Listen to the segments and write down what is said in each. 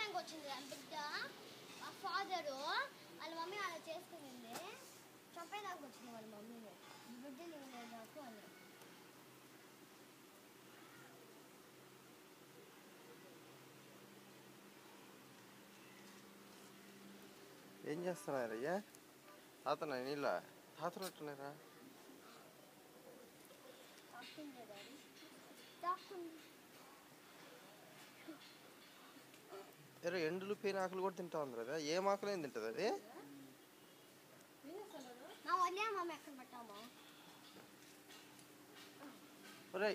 చంపేదానికి వచ్చింది ఆ బిడ్డ ఆ ఫాదరు వాళ్ళ మమ్మీ అలా చేసుకునింది చంపేదానికి వచ్చింది వాళ్ళ మమ్మీని బిడ్డ నేను నాకు అని ఏం చేస్తున్నారయ్యా తాతనా నీళ్ళ తాతలు ఎట్టున్నారా తాకుండే డాడీ తాకుంది ఎరే ఎండులు పేరు ఆకులు కూడా తింటా ఉంది కదా ఏం ఆకులు ఏం తింటుంది అది నా వదిలే మమ్మీ ఎక్కడ పెట్టామా ఒరేయ్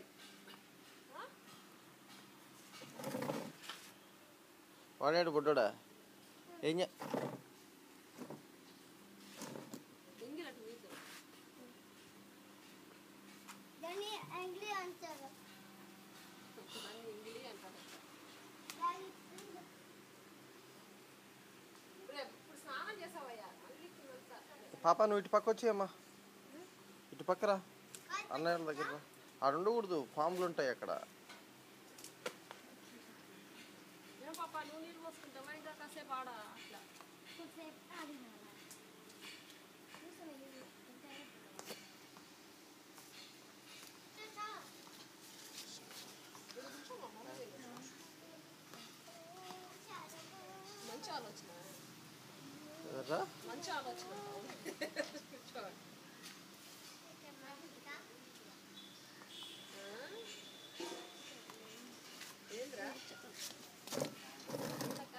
వాడాడు బుడ్డోడా ఏం చే ఎంగిలట్టు మీతో దాన్ని యాంగ్లీ అంటారు దాన్ని ఎంగిలి అంటారు డాడీ ఇప్పుడు ఇప్పుడు స్నానం చేసావయ్యా మళ్ళీ తినొస్తా. పాప నువ్వు ఇటు పక్క వచ్చేయమ్మా ఇటు పక్కరా అన్నయ్య వాళ్ళ దగ్గర రా. ఆడ ఉండకూడదు పాములు ఉంటాయి అక్కడ ఏం పాప నువ్వు నీళ్ళు పోసుకుంటావా ఇంకా కాసేపు ఆడ అట్లా కొంచెంసేపు ఆడినారా చూసాను ఇది ఇంకా చూసా ఇప్పుడు కూర్చోమా మమ్మీ దగ్గర. మంచి ఆలోచన ఎవర్రా? మంచి ఆలోచన కూర్చో ఆ? ఏంద్రా ఏంటక్క?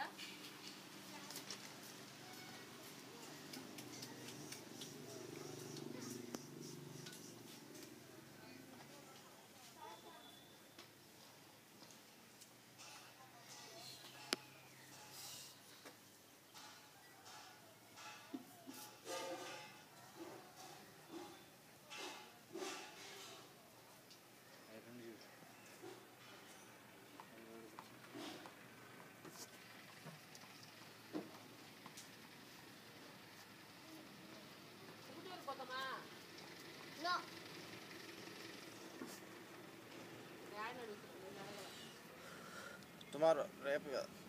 ఊరికి వెళ్ళిపోతామా నో డాడీని అడుగుతున్నాను నేను అడగల. టుమారో రేపు కదా